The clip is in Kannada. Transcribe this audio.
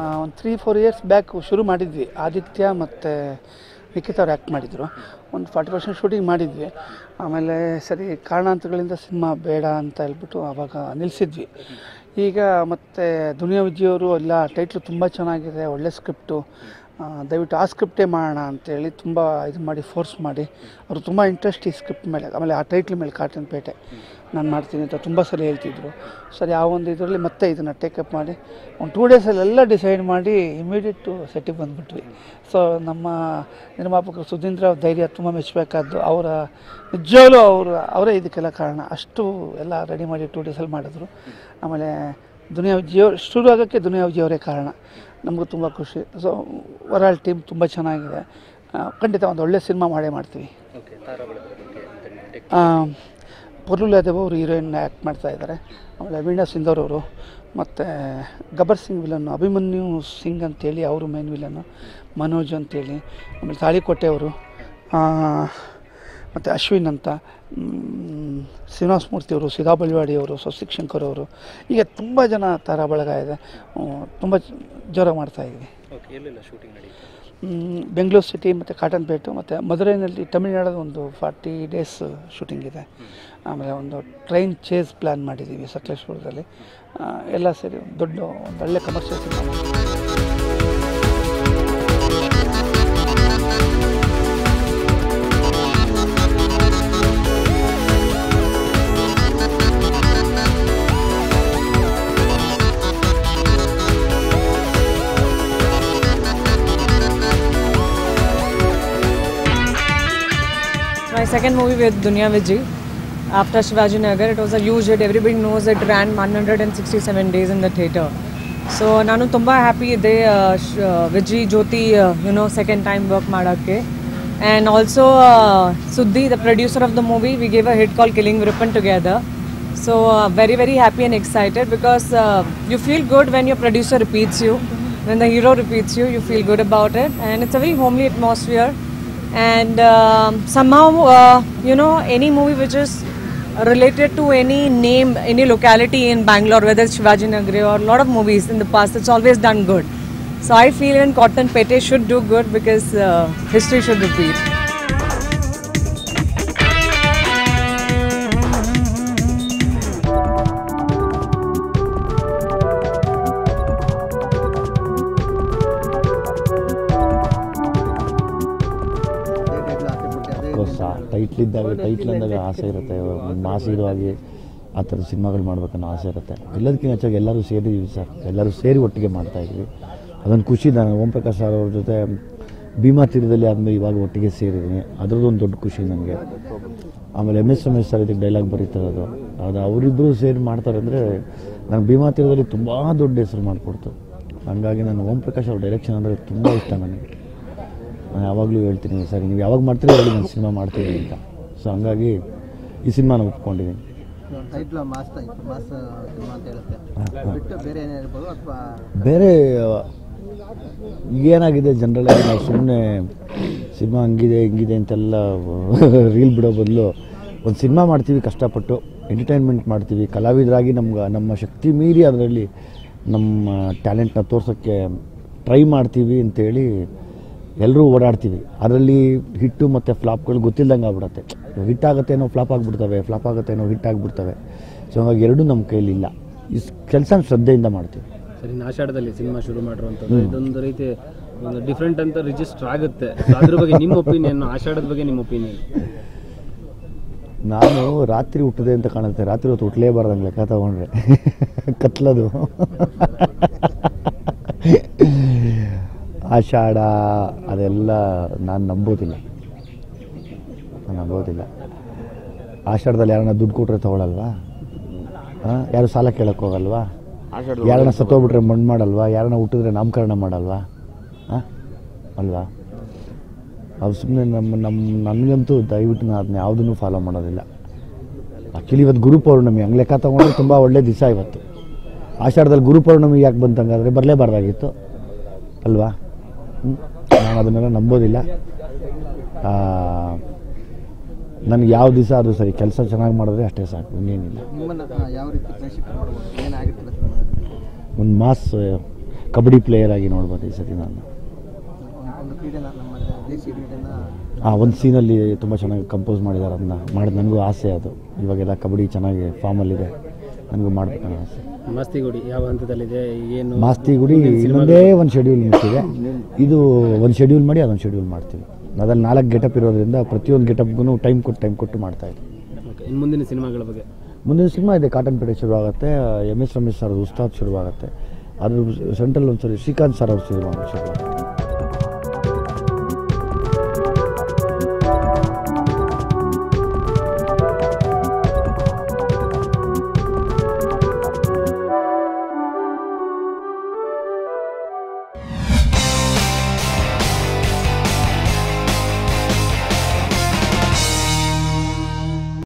ಒಂದು ತ್ರೀ ಫೋರ್ ಇಯರ್ಸ್ ಬ್ಯಾಕ್ ಶುರು ಮಾಡಿದ್ವಿ ಆದಿತ್ಯ ಮತ್ತು ನಿಖಿತ್ ಅವ್ರು ಆ್ಯಕ್ಟ್ ಮಾಡಿದರು ಒಂದು ಫಾರ್ಟಿ ಪರ್ಸೆಂಟ್ ಶೂಟಿಂಗ್ ಮಾಡಿದ್ವಿ ಆಮೇಲೆ ಸರಿ ಕಾರಣಾಂತರಗಳಿಂದ ಸಿನಿಮಾ ಬೇಡ ಅಂತ ಹೇಳ್ಬಿಟ್ಟು ಆವಾಗ ನಿಲ್ಲಿಸಿದ್ವಿ ಈಗ ಮತ್ತೆ ದುನಿಯಾ ವಿಜಯವರು ಎಲ್ಲ ಟೈಟ್ಲು ತುಂಬ ಚೆನ್ನಾಗಿದೆ ಒಳ್ಳೆ ಸ್ಕ್ರಿಪ್ಟು ಆ, ದಯವಿಟ್ಟು ಆ ಸ್ಕ್ರಿಪ್ಟೇ ಮಾಡೋಣ ಅಂತೇಳಿ ತುಂಬ ಇದು ಮಾಡಿ ಫೋರ್ಸ್ ಮಾಡಿ ಅವರು ತುಂಬ ಇಂಟ್ರೆಸ್ಟ್ ಈ ಸ್ಕ್ರಿಪ್ಟ್ ಮೇಲೆ ಆಮೇಲೆ ಆ ಟೈಟ್ಲ್ ಮೇಲೆ ಕಾಟನ್ ಪೇಟೆ ನಾನು ಮಾಡ್ತೀನಿ ಅಂತ ತುಂಬ ಸಲ ಹೇಳ್ತಿದ್ರು ಸರಿ ಆ ಒಂದು ಇದರಲ್ಲಿ ಮತ್ತೆ ಇದನ್ನು ಟೇಕಪ್ ಮಾಡಿ ಒಂದು ಟೂ ಡೇಸಲ್ಲೆಲ್ಲ ಡಿಸೈಡ್ ಮಾಡಿ ಇಮಿಡಿಯೇಟು ಸೆಟ್ಟಿಗೆ ಬಂದುಬಿಟ್ವಿ ಸೊ ನಮ್ಮ ನಿರ್ಮಾಪಕರು ಸುಧೀಂದ್ರ ಅವ್ರ ಧೈರ್ಯ ತುಂಬ ಮೆಚ್ಚಬೇಕಾದ್ದು ಅವರ ನಿಜವಾಗ್ಲೂ ಅವರು ಅವರೇ ಇದಕ್ಕೆಲ್ಲ ಕಾರಣ ಅಷ್ಟು ಎಲ್ಲ ರೆಡಿ ಮಾಡಿ ಟೂ ಡೇಸಲ್ಲಿ ಮಾಡಿದ್ರು ಆಮೇಲೆ ದುನಿಯಾ ವಿಜಯ್ ಅವ್ರು ಶುರು ಆಗೋಕ್ಕೆ ದುನಿಯಾ ವಿಜಯ್ ಅವರೇ ಕಾರಣ ನಮಗೂ ತುಂಬ ಖುಷಿ ಸೊ ಓವರಾಲ್ ಟೀಮ್ ತುಂಬ ಚೆನ್ನಾಗಿದೆ ಆ, ಖಂಡಿತ ಒಂದು ಒಳ್ಳೆ ಸಿನಿಮಾ ಮಾಡೇ ಮಾಡ್ತೀವಿ ಓಕೆ ತಾರಾ ಬಳಗದ ಬಗ್ಗೆ ಅಂತ ಪೊರ್ಲುಲಾದೇವ್ ಅವರು ಹೀರೋಯಿನ್ ಆ್ಯಕ್ಟ್ ಮಾಡ್ತಾ ಇದ್ದಾರೆ ಆಮೇಲೆ ವೀಣಾ ಸಿಂಧೂರ್ ಅವರು ಮತ್ತು ಗಬ್ಬರ್ ಸಿಂಗ್ ವಿಲನ್ನು ಅಭಿಮನ್ಯು ಸಿಂಗ್ ಅಂತೇಳಿ ಅವರು ಮೇನ್ ವಿಲನ್ನು ಮನೋಜ್ ಅಂತೇಳಿ ಆಮೇಲೆ ತಾಳಿಕೋಟೆ ಅವರು ಮತ್ತು ಅಶ್ವಿನ್ ಅಂತ ಮ್, ಶ್ರೀನಿವಾಸ ಮೂರ್ತಿ ಅವರು ಸಿದಾ ಬಳ್ವಾಡಿ ಅವರು ಸ್ವಸ್ತಿಕ್ ಶಂಕರ್ ಅವರು ಹೀಗೆ ತುಂಬ ಜನ ತಾರಾ ಬಳಗ ಇದೆ ತುಂಬ ಜೋರಾಗಿ ಮಾಡ್ತಾ ಇದ್ದೀವಿ ಓಕೆ ಎಲ್ಲೆಲ್ಲ ಶೂಟಿಂಗ್ ನಡೆಯುತ್ತೆ ಮ್, ಬೆಂಗಳೂರು ಸಿಟಿ ಮತ್ತು ಕಾಟನ್ಪೇಟು ಮತ್ತು ಮದುರೈನಲ್ಲಿ ತಮಿಳ್ನಾಡದ ಒಂದು ಫಾರ್ಟಿ ಡೇಸ್ ಶೂಟಿಂಗ್ ಇದೆ ಆಮೇಲೆ ಒಂದು ಟ್ರೈನ್ ಚೇಸ್ ಪ್ಲ್ಯಾನ್ ಮಾಡಿದ್ದೀವಿ ಸಕಲೇಶ್ಪುರದಲ್ಲಿ ಆ, ಎಲ್ಲ ಸೇರಿ ಒಂದು ದೊಡ್ಡ ಒಂದು ಒಳ್ಳೆ commercial cinema It's my second movie with Dunya Vijay. After Shivaji Nagar, it was a huge hit. Everybody knows it ran 167 days in the theatre. So ನಾನು ತುಂಬ ಹ್ಯಾಪಿ ಇದ್ದೆ Viji Jyothi you know second time work ಮಾಡೋಕ್ಕೆ and also Sudhi the producer of the movie we gave a hit call killing Veerappan together so very very happy and excited because you feel good when your producer repeats you when the hero repeats you you feel good about it and it's a very homely atmosphere and um somehow uh, you know any movie which is related to any name any locality in bangalore whether it's shivaji nagari or a lot of movies in the past it's always done good so i feel even cotton pete should do good because uh, history should repeat ಹೊಸ ಟೈಟ್ಲ್ ಇದ್ದಾಗ ಟೈಟ್ಲ್ ಅಂದಾಗ ಆಸೆ ಇರುತ್ತೆ ಮಾಸ್ ಹೀರೋ ಆಗಿ ಆ ಥರದ ಸಿನಿಮಾಗಳು ಮಾಡ್ಬೇಕನ್ನೋ ಆಸೆ ಇರುತ್ತೆ ಎಲ್ಲದಕ್ಕಿಂತ ಹೆಚ್ಚಾಗಿ ಎಲ್ಲರೂ ಸೇರಿದ್ದೀವಿ ಸರ್ ಎಲ್ಲರೂ ಸೇರಿ ಒಟ್ಟಿಗೆ ಮಾಡ್ತಾ ಇದ್ವಿ ಅದೊಂದು ಖುಷಿ ನಾನು ಓಂ ಪ್ರಕಾಶ್ ಸರ್ ಅವ್ರ ಜೊತೆ ಭೀಮಾ ತೀರದಲ್ಲಿ ಆದಮೇಲೆ ಇವಾಗ ಒಟ್ಟಿಗೆ ಸೇರಿದ್ದೀನಿ ಅದರದ್ದು ಒಂದು ದೊಡ್ಡ ಖುಷಿ ನನಗೆ ಆಮೇಲೆ ಎಮ್ ಎಸ್ ರಮೇಶ್ ಸರ್ ಇದಕ್ಕೆ ಡೈಲಾಗ್ ಬರೀತಾರದು ಅದು ಅವರಿಬ್ಬರು ಸೇರಿ ಮಾಡ್ತಾರೆ ಅಂದರೆ ನಂಗೆ ಭೀಮಾ ತೀರದಲ್ಲಿ ತುಂಬ ದೊಡ್ಡ ಹೆಸರು ಮಾಡಿಕೊಡ್ತು ಹಂಗಾಗಿ ನಾನು ಓಂ ಪ್ರಕಾಶ್ ಅವ್ರ ಡೈರೆಕ್ಷನ್ ಅಂದರೆ ತುಂಬ ಇಷ್ಟ ನನಗೆ ನಾನು ಯಾವಾಗಲೂ ಹೇಳ್ತೀನಿ ಸರಿ ನೀವು ಯಾವಾಗ ಮಾಡ್ತೀರಿ ಹೇಳಿ ನಾನು ಸಿನಿಮಾ ಮಾಡ್ತೀನಿ ಅಂತ ಸೊ ಹಂಗಾಗಿ ಈ ಸಿನಿಮಾನ ಒಪ್ಕೊಂಡಿದ್ದೀನಿ ಟೈಟ್ಲ್ ಮಾಸ್ ಮಾಸ್ ಸಿನಿಮಾ ಅಂತ ಹೇಳುತ್ತೆ ಬಿಟ್ಟು ಬೇರೆ ಏನೇ ಇರ್ಬೋದು ಅಥವಾ ಬೇರೆ ಈಗೇನಾಗಿದೆ ಜನರಲಾಗಿ ನಾವು ಸುಮ್ಮನೆ ಸಿನಿಮಾ ಹಂಗಿದೆ ಹಿಂಗಿದೆ ಅಂತೆಲ್ಲ ರೀಲ್ ಬಿಡೋ ಬದಲು ಒಂದು ಸಿನಿಮಾ ಮಾಡ್ತೀವಿ ಕಷ್ಟಪಟ್ಟು ಎಂಟರ್ಟೈನ್ಮೆಂಟ್ ಮಾಡ್ತೀವಿ ಕಲಾವಿದರಾಗಿ ನಮ್ಗೆ ನಮ್ಮ ಶಕ್ತಿ ಮೀರಿ ಅದರಲ್ಲಿ ನಮ್ಮ ಟ್ಯಾಲೆಂಟ್ನ ತೋರ್ಸೋಕ್ಕೆ ಟ್ರೈ ಮಾಡ್ತೀವಿ ಅಂತೇಳಿ ಎಲ್ಲರೂ ಓಡಾಡ್ತೀವಿ ಅದರಲ್ಲಿ ಹಿಟ್ಟು ಮತ್ತು ಫ್ಲಾಪ್ಗಳು ಗೊತ್ತಿಲ್ಲದಂಗೆ ಆಗ್ಬಿಡುತ್ತೆ ಹಿಟ್ ಆಗುತ್ತೇನೋ ಫ್ಲಾಪ್ ಆಗಿಬಿಡ್ತವೆ ಫ್ಲಾಪ್ ಆಗುತ್ತೇನೋ ಹಿಟ್ ಆಗಿಬಿಡ್ತವೆ ಸೊ ಹಂಗಾಗಿ ಎರಡೂ ನಮ್ಮ ಕೈಲಿಲ್ಲ ಈ ಕೆಲಸ ಶ್ರದ್ಧೆಯಿಂದ ಮಾಡ್ತೀವಿ ಸರಿ ಇನ್ನು ಆಷಾಢದಲ್ಲಿ ಸಿನಿಮಾ ಶುರು ಮಾಡಿರುವಂಥದ್ದು ಇದೊಂದು ರೀತಿ ಒಂದು ಡಿಫ್ರೆಂಟ್ ಅಂತ ರಿಜಿಸ್ಟರ್ ಆಗುತ್ತೆ So ಅದ್ರ ಬಗ್ಗೆ ನಿಮ್ಮ ಒಪಿನಿಯನ್ ಆಷಾಢದ ಬಗ್ಗೆ ನಿಮ್ಮ ಒಪಿನಿಯನ್ ನಾನು ರಾತ್ರಿ ಹುಟ್ಟಿದೆ ಅಂತ ಕಾಣುತ್ತೆ ರಾತ್ರಿ ಹೊತ್ತು ಹುಟ್ಟಲೇಬಾರ್ದಂಗೆ ಲೆಕ್ಕ ತಗೊಂಡ್ರೆ ಕತ್ಲದು ಆಷಾಢ ಅದೆಲ್ಲ ನಾನು ನಂಬೋದಿಲ್ಲ ನಾನು ನಂಬೋದಿಲ್ಲ ಆಷಾಢದಲ್ಲಿ ಯಾರನ್ನ ದುಡ್ಡು ಕೊಟ್ರೆ ತಗೊಳಲ್ವಾ ಹಾಂ ಯಾರು ಸಾಲ ಕೇಳಕ್ಕೆ ಹೋಗಲ್ವಾ ಯಾರನ್ನ ಸತ್ತೋಗ್ಬಿಟ್ರೆ ಮಣ್ಣು ಮಾಡಲ್ವಾ ಯಾರನ್ನ ಹುಟ್ಟಿದ್ರೆ ನಾಮಕರಣ ಮಾಡಲ್ವಾ ಹಾಂ ಅಲ್ವಾ ಅದು ಸುಮ್ಮನೆ ನಮ್ಮ ನಮ್ಮ ನನಗಂತೂ ದಯವಿಟ್ಟು ನಾನು ಅದನ್ನ ಯಾವುದನ್ನು ಫಾಲೋ ಮಾಡೋದಿಲ್ಲ ಆ್ಯಕ್ಚುಲಿ ಇವತ್ತು ಗುರು ಪೌರ್ಣಮಿ ಹಂಗೆ ಲೆಕ್ಕ ತೊಗೊಂಡ್ರೆ ತುಂಬ ಒಳ್ಳೆ ದಿವಸ ಇವತ್ತು ಆಷಾಢದಲ್ಲಿ ಗುರು ಪೌರ್ಣಮಿ ಯಾಕೆ ಬಂತಂಗಾದ್ರೆ ಬರಲೇಬಾರ್ದಾಗಿತ್ತು ಅಲ್ವಾ ಹ್ಮ್? ನಾನು ಅದನ್ನೆಲ್ಲ ನಂಬೋದಿಲ್ಲ ನನಗೆ ಯಾವ ದಿವಸ ಅದು ಸರಿ ಕೆಲಸ ಚೆನ್ನಾಗಿ ಮಾಡಿದ್ರೆ ಅಷ್ಟೇ ಸಾಕು ಇನ್ನೇನಿಲ್ಲ ನಿಮ್ಮನ್ನು ಯಾವ ರೀತಿ ಪ್ರೇಕ್ಷಕರು ಮಾಡ್ಬೋದು ಏನಾಗಿರ್ತಿಲ್ಲ ಸಿನಿಮಾದಲ್ಲಿ ಒಂದು ಮಾಸ್ ಕಬಡ್ಡಿ ಪ್ಲೇಯರ್ ಆಗಿ ನೋಡ್ಬೋದು ಈ ಸತಿ ನಾನು ಒಂದು- ಒಂದು ಕ್ರೀಡೆನ ನಮ್ಮ ದೇಶೀಯ ಕ್ರೀಡೆನ ಆ ಒಂದು ಸೀನಲ್ಲಿ ತುಂಬ ಚೆನ್ನಾಗಿ ಕಂಪೋಸ್ ಮಾಡಿದ್ದಾರೆ ಅದನ್ನ ಮಾಡೋದು ನನಗೂ ಆಸೆ ಅದು ಇವಾಗೆಲ್ಲ ಕಬಡ್ಡಿ ಚೆನ್ನಾಗಿ ಫಾರ್ಮಲ್ಲಿದೆ ನನಗೂ ಮಾಡ್ಬೇಕನ್ನೋ ಆಸೆ ಮಾಸ್ತಿಗುಡಿ ಯಾವ ಹಂತದಲ್ಲಿದೆ ಏನು ಮಾಸ್ತಿ ಗುಡಿ ಇನ್ನೊಂದೇ ಒಂದು ಶೆಡ್ಯೂಲ್ ಮುಗಿಸಿದೆ ಇದು ಒಂದು ಶೆಡ್ಯೂಲ್ ಮಾಡಿ ಅದೊಂದು ಶೆಡ್ಯೂಲ್ ಮಾಡ್ತೀವಿ ಅದ್ರಲ್ಲಿ ನಾಲ್ಕು ಗೆಟಪ್ ಇರೋದ್ರಿಂದ ಪ್ರತಿಯೊಂದು ಗೆಟಪ್ಗೂ ಟೈಮ್ ಕೊಟ್ಟು ಟೈಮ್ ಕೊಟ್ಟು ಮಾಡ್ತಾ ಇದ್ದೀವಿ ಓಕೆ ಇನ್ನು ಮುಂದಿನ ಸಿನಿಮಾಗಳ ಬಗ್ಗೆ ಮುಂದಿನ ಸಿನಿಮಾ ಇದೆ ಕಾಟನ್ ಪೇಟೆ ಶುರುವಾಗುತ್ತೆ M S Ramesh sir Ustaad ಶುರುವಾಗುತ್ತೆ ಅದ್ರ ಸೆಂಟ್ರಲ್ ಒಂದ್ಸರಿ ಶ್ರೀಕಾಂತ್ ಸರ್ ಅವ್ರ ಸಿನಿಮಾ ಶುರುವಾಗುತ್ತೆ